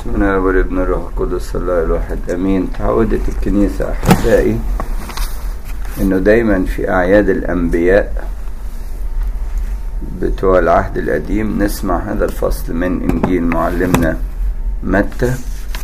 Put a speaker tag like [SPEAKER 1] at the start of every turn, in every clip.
[SPEAKER 1] بسم الله والابن الروح القدس الله الواحد امين تعودت الكنيسة احبائي انه دايما في اعياد الانبياء بتوع العهد القديم نسمع هذا الفصل من انجيل معلمنا متى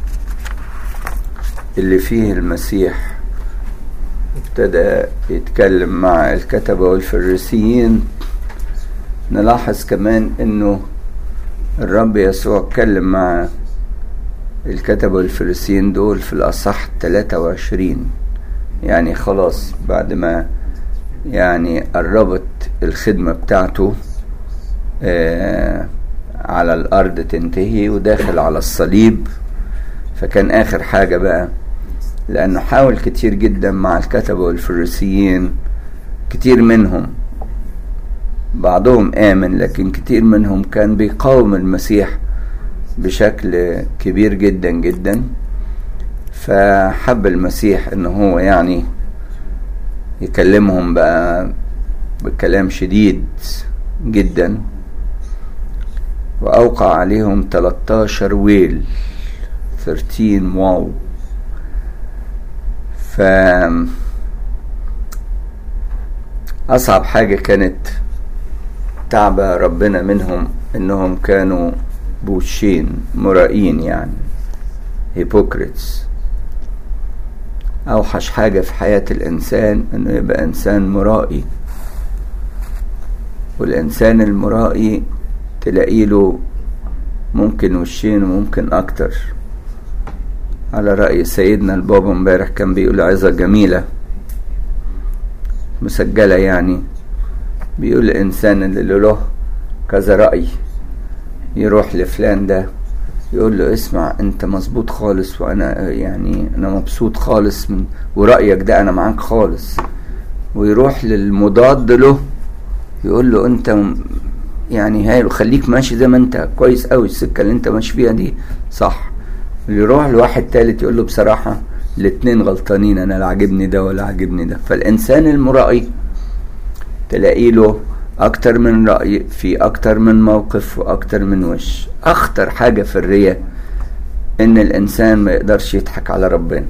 [SPEAKER 1] اللي فيه المسيح ابتدى يتكلم مع الكتبة والفريسيين نلاحظ كمان انه الرب يسوع اتكلم مع الكتبة والفريسيين دول في الأصح 23 يعني خلاص بعد ما يعني قربت الخدمة بتاعته آه على الأرض تنتهي وداخل على الصليب فكان آخر حاجة بقى لأنه حاول كتير جدا مع الكتبة والفريسيين كتير منهم بعضهم آمن لكن كتير منهم كان بيقاوم المسيح بشكل كبير جدا جدا فحب المسيح ان هو يعني يكلمهم بقى بكلام شديد جدا واوقع عليهم 13 ويل 13 واو ف اصعب حاجه كانت تعب ربنا منهم انهم كانوا بوشين مرائين يعني هيبوكريتس اوحش حاجة في حياة الانسان انه يبقى انسان مرائي والانسان المرائي تلاقي له ممكن وشين وممكن اكتر على رأي سيدنا البابا امبارح كان بيقول عظة جميلة مسجلة يعني بيقول الانسان اللي له كذا رأي يروح لفلان ده يقول له اسمع انت مظبوط خالص وانا يعني انا مبسوط خالص من ورأيك ده انا معاك خالص ويروح للمضاد له يقول له انت يعني هاي خليك ماشي زي ما انت كويس قوي السكة اللي انت ماشي فيها دي صح يروح لواحد تالت يقول له بصراحة الاتنين غلطانين انا لا عاجبني ده ولا عاجبني ده فالانسان المرائي تلاقي له اكتر من رأي في اكتر من موقف واكتر من وش اخطر حاجة في الرياء ان الانسان ما يقدرش يضحك على ربنا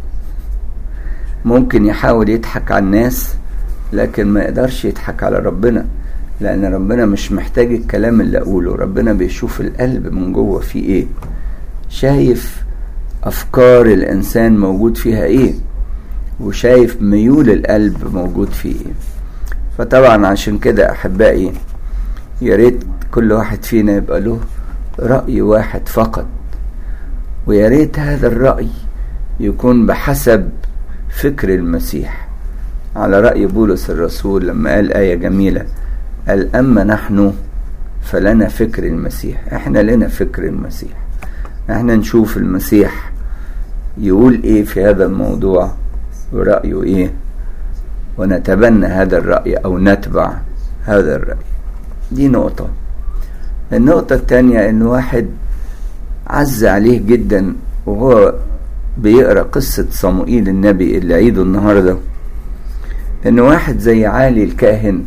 [SPEAKER 1] ممكن يحاول يضحك على الناس لكن ما يقدرش يضحك على ربنا لان ربنا مش محتاج الكلام اللي اقوله ربنا بيشوف القلب من جوه فيه ايه شايف افكار الانسان موجود فيها ايه وشايف ميول القلب موجود فيه ايه فطبعا عشان كده احبائي يا ريت كل واحد فينا يبقى له رأي واحد فقط ويا ريت هذا الرأي يكون بحسب فكر المسيح على رأي بولس الرسول لما قال آية جميلة قال أما نحن فلنا فكر المسيح احنا لنا فكر المسيح احنا نشوف المسيح يقول ايه في هذا الموضوع ورأيه ايه ونتبنى هذا الرأي أو نتبع هذا الرأي دي نقطة النقطة الثانية إن واحد عز عليه جدا وهو بيقرأ قصة صموئيل النبي اللي عيده النهاردة إن واحد زي عالي الكاهن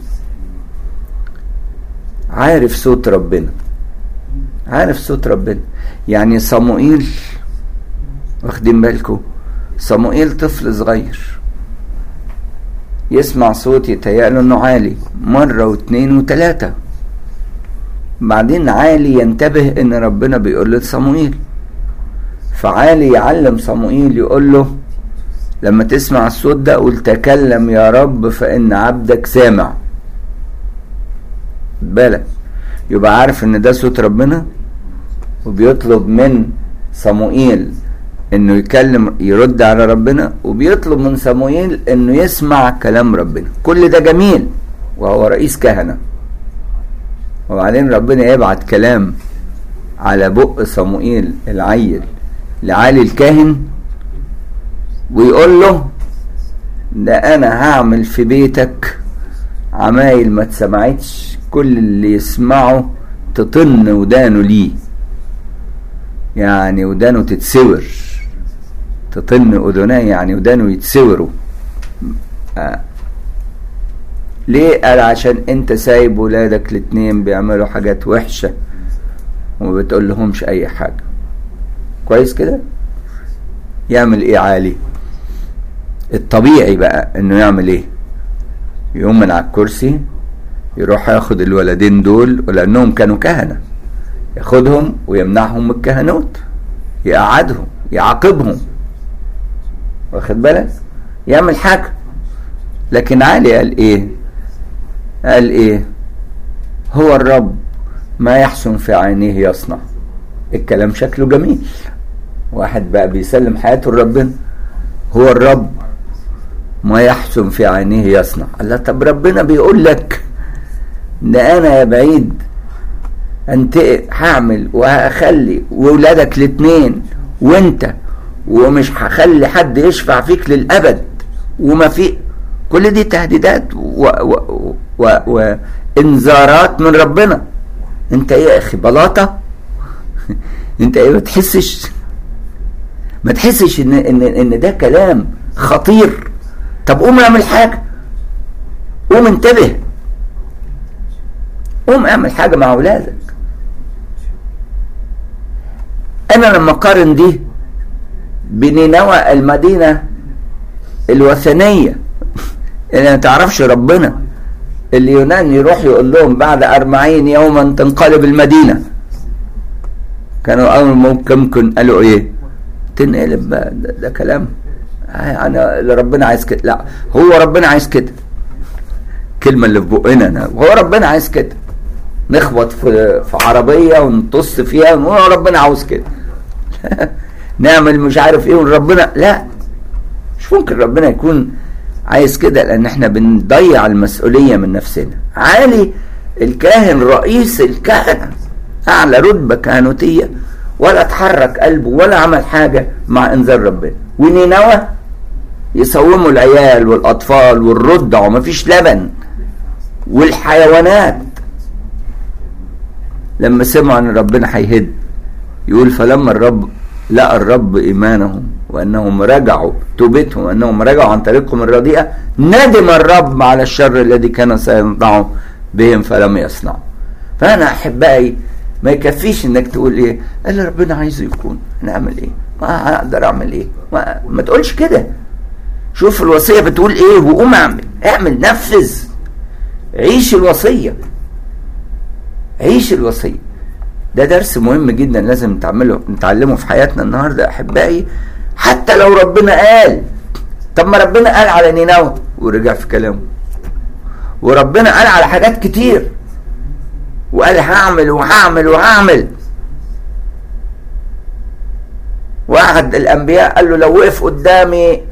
[SPEAKER 1] عارف صوت ربنا عارف صوت ربنا يعني صموئيل واخدين بالكم صموئيل طفل صغير يسمع صوت يتهيأله انه عالي مرة واتنين وتلاتة بعدين عالي ينتبه ان ربنا بيقول له صموئيل فعالي يعلم صموئيل يقول له لما تسمع الصوت ده قول تكلم يا رب فان عبدك سامع بالك يبقى عارف ان ده صوت ربنا وبيطلب من صموئيل انه يكلم يرد على ربنا وبيطلب من صموئيل انه يسمع كلام ربنا كل ده جميل وهو رئيس كهنة وبعدين ربنا يبعت كلام على بق صموئيل العيل لعالي الكاهن ويقول له ده انا هعمل في بيتك عمايل ما اتسمعتش كل اللي يسمعه تطن ودانه ليه يعني ودانه تتسور تطن اذناه يعني ودانه يتسوروا آه. ليه قال عشان انت سايب ولادك الاتنين بيعملوا حاجات وحشة وما بتقول لهمش اي حاجة كويس كده يعمل ايه عالي الطبيعي بقى انه يعمل ايه يقوم من على الكرسي يروح ياخد الولدين دول ولانهم كانوا كهنه ياخدهم ويمنعهم من الكهنوت يقعدهم يعاقبهم واخد بالك يعمل حاجه لكن علي قال ايه قال ايه هو الرب ما يحسن في عينيه يصنع الكلام شكله جميل واحد بقى بيسلم حياته لربنا هو الرب ما يحسن في عينيه يصنع الله طب ربنا بيقول لك ده انا يا بعيد انت هعمل وهخلي وولادك الاتنين وانت ومش هخلي حد يشفع فيك للابد وما في كل دي تهديدات و... و... و... وانذارات من ربنا انت ايه يا اخي بلاطه انت ايه ما تحسش ما تحسش ان ان ان ده كلام خطير طب قوم اعمل حاجه قوم انتبه قوم اعمل حاجه مع اولادك انا لما اقارن دي بنينوى المدينه الوثنيه اللي ما تعرفش ربنا اليونان يروح يقول لهم بعد أربعين يوما تنقلب المدينة كانوا أول ممكن ممكن قالوا إيه تنقلب بقى ده, ده كلام أنا اللي ربنا عايز كده لا هو ربنا عايز كده الكلمة اللي في بقنا أنا هو ربنا عايز كده نخبط في في عربية ونطص فيها ونقول ربنا عاوز كده نعمل مش عارف ايه وربنا لا مش ممكن ربنا يكون عايز كده لان احنا بنضيع المسؤوليه من نفسنا علي الكاهن رئيس الكهنه اعلى رتبه كهنوتيه ولا اتحرك قلبه ولا عمل حاجه مع انذار ربنا ونينوى يصوموا العيال والاطفال والرضع ومفيش لبن والحيوانات لما سمعوا ان ربنا هيهد يقول فلما الرب لقى الرب ايمانهم وانهم رجعوا توبتهم وانهم رجعوا عن طريقهم الرديئه ندم الرب على الشر الذي كان سيصنعه بهم فلم يصنعوا فانا احبائي ما يكفيش انك تقول ايه اللي ربنا عايزه يكون نعمل ايه ما هقدر اعمل ايه ما, ما تقولش كده شوف الوصيه بتقول ايه وقوم اعمل اعمل نفذ عيش الوصيه عيش الوصيه ده درس مهم جدا لازم نتعمله نتعلمه في حياتنا النهارده احبائي حتى لو ربنا قال طب ما ربنا قال على نينوى ورجع في كلامه وربنا قال على حاجات كتير وقال هعمل وهعمل وهعمل واحد الانبياء قال له لو وقف قدامي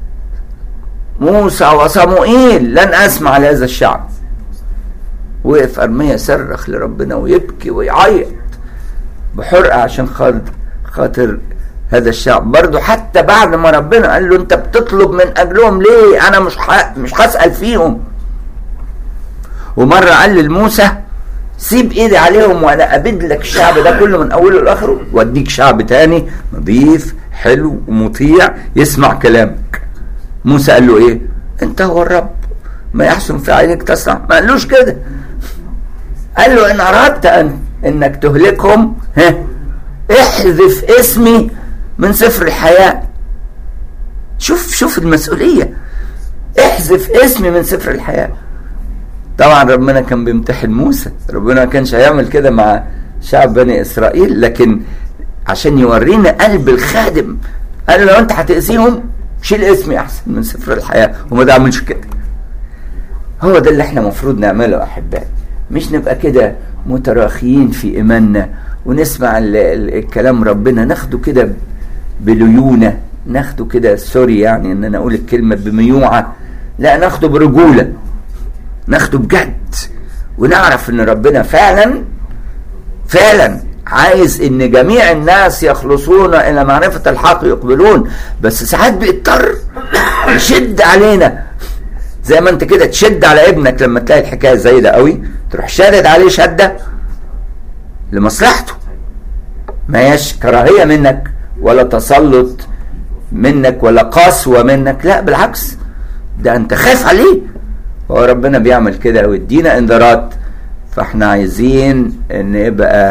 [SPEAKER 1] موسى وصموئيل لن اسمع لهذا الشعب وقف ارميا صرخ لربنا ويبكي ويعيط بحرقه عشان خاطر خاطر هذا الشعب برضه حتى بعد ما ربنا قال له انت بتطلب من اجلهم ليه انا مش ح... مش هسال فيهم ومره قال لموسى سيب ايدي عليهم وانا ابد لك الشعب ده كله من اوله لاخره واديك شعب تاني نظيف حلو ومطيع يسمع كلامك موسى قال له ايه انت هو الرب ما يحسن في عينك تصنع ما قالوش كده قال له ان اردت ان انك تهلكهم ها احذف اسمي من سفر الحياة شوف شوف المسؤولية احذف اسمي من سفر الحياة طبعا ربنا كان بيمتحن موسى ربنا ما كانش هيعمل كده مع شعب بني اسرائيل لكن عشان يورينا قلب الخادم قال له لو انت هتأذيهم شيل اسمي احسن من سفر الحياة وما تعملش كده هو ده اللي احنا المفروض نعمله احبائي مش نبقى كده متراخيين في ايماننا ونسمع ال ال الكلام ربنا ناخده كده بليونة ناخده كده سوري يعني ان انا اقول الكلمة بميوعة لا ناخده برجولة ناخده بجد ونعرف ان ربنا فعلا فعلا عايز ان جميع الناس يخلصون الى معرفة الحق يقبلون بس ساعات بيضطر يشد علينا زي ما انت كده تشد على ابنك لما تلاقي الحكايه زي ده قوي تروح شادد عليه شده لمصلحته ما هياش كراهيه منك ولا تسلط منك ولا قسوه منك لا بالعكس ده انت خايف عليه هو ربنا بيعمل كده ويدينا انذارات فاحنا عايزين ان يبقى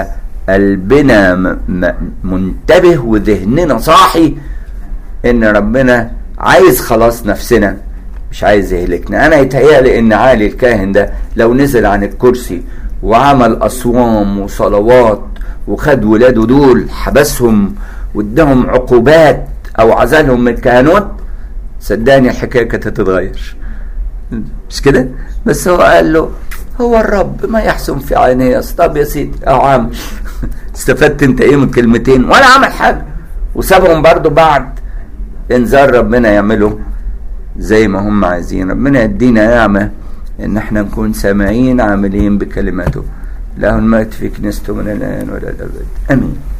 [SPEAKER 1] قلبنا م- م- منتبه وذهننا صاحي ان ربنا عايز خلاص نفسنا مش عايز يهلكنا انا يتهيألي ان عالي الكاهن ده لو نزل عن الكرسي وعمل اصوام وصلوات وخد ولاده دول حبسهم واداهم عقوبات او عزلهم من الكهنوت صدقني الحكايه كانت هتتغير مش كده بس هو قال له هو الرب ما يحسن في عينيه طب يا سيدي او عامل استفدت انت ايه من كلمتين ولا عمل حاجه وسابهم برضو بعد انذار ربنا يعملوا زي ما هم عايزين ربنا يدينا نعمه ان احنا نكون سامعين عاملين بكلماته له المجد في كنيسته من الان والى الابد امين